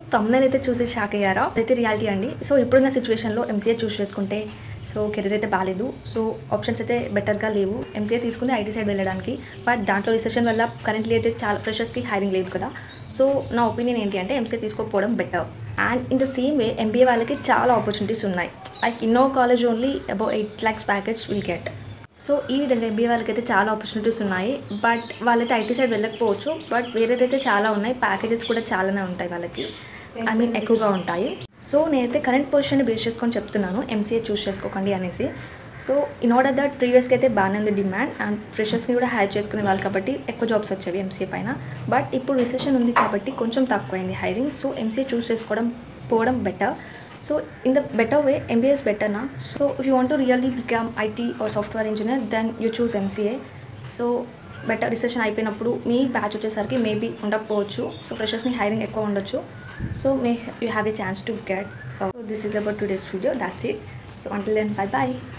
తమ్ముని అయితే చూసి షాక్ అయ్యారా అయితే రియాలిటీ అండి సో ఇప్పుడున్న సిచ్యువేషన్లో ఎంసీఏ చూస్ చేసుకుంటే సో కెరీర్ అయితే బాగాలేదు సో ఆప్షన్స్ అయితే బెటర్గా లేవు ఎంసీఏ తీసుకుంది ఐటీ సైడ్ వెళ్ళడానికి బట్ దాంట్లో రిసెషన్ వల్ల కరెంట్లీ అయితే చాలా ఫ్రెషర్స్కి హైరింగ్ లేదు కదా సో నా ఒపీనియన్ ఏంటి అంటే ఎంసీఏ తీసుకోకపోవడం better and in the same way MBA వాళ్ళకి చాలా ఆపర్చునిటీస్ ఉన్నాయి లైక్ ఇన్నో college only about eight lakhs package will get so ఈ విధంగా ఎంబీఏ వాళ్ళకి అయితే చాలా ఆపర్చునిటీస్ ఉన్నాయి బట్ వాళ్ళైతే ఐటీ సైడ్ వెళ్ళకపోవచ్చు బట్ వేరేదైతే చాలా ఉన్నాయి ప్యాకేజెస్ కూడా చాలానే ఉంటాయి వాళ్ళకి ఐ మీన్ ఎక్కువగా ఉంటాయి సో నేనైతే కరెంట్ పొజిషన్ బేస్ చేసుకొని చెప్తున్నాను ఎంసీఏ చూస్ చేసుకోకండి అనేసి సో ఇన్ ఆర్డర్ దట్ ప్రీవియస్కి అయితే బాగానే ఉంది డిమాండ్ అండ్ ఫ్రెషర్స్ని కూడా హైర్ చేసుకునే వాళ్ళు కాబట్టి ఎక్కువ జాబ్స్ వచ్చేవి ఎంసీఏ పైన బట్ ఇప్పుడు రిసెషన్ ఉంది కాబట్టి కొంచెం తక్కువైంది హైరింగ్ సో ఎంసీఏ చూస్ చేసుకోవడం పోవడం better so in the better way MBS బెటర్నా so if you want to really become IT or software engineer then you choose MCA so better recession అయిపోయినప్పుడు మీ బ్యాచ్ వచ్చేసరికి మేబీ ఉండకపోవచ్చు so ఫ్రెషర్స్ని hiring ఎక్కువ ఉండొచ్చు so may you have a chance to get so this is about today's video that's it so until then bye bye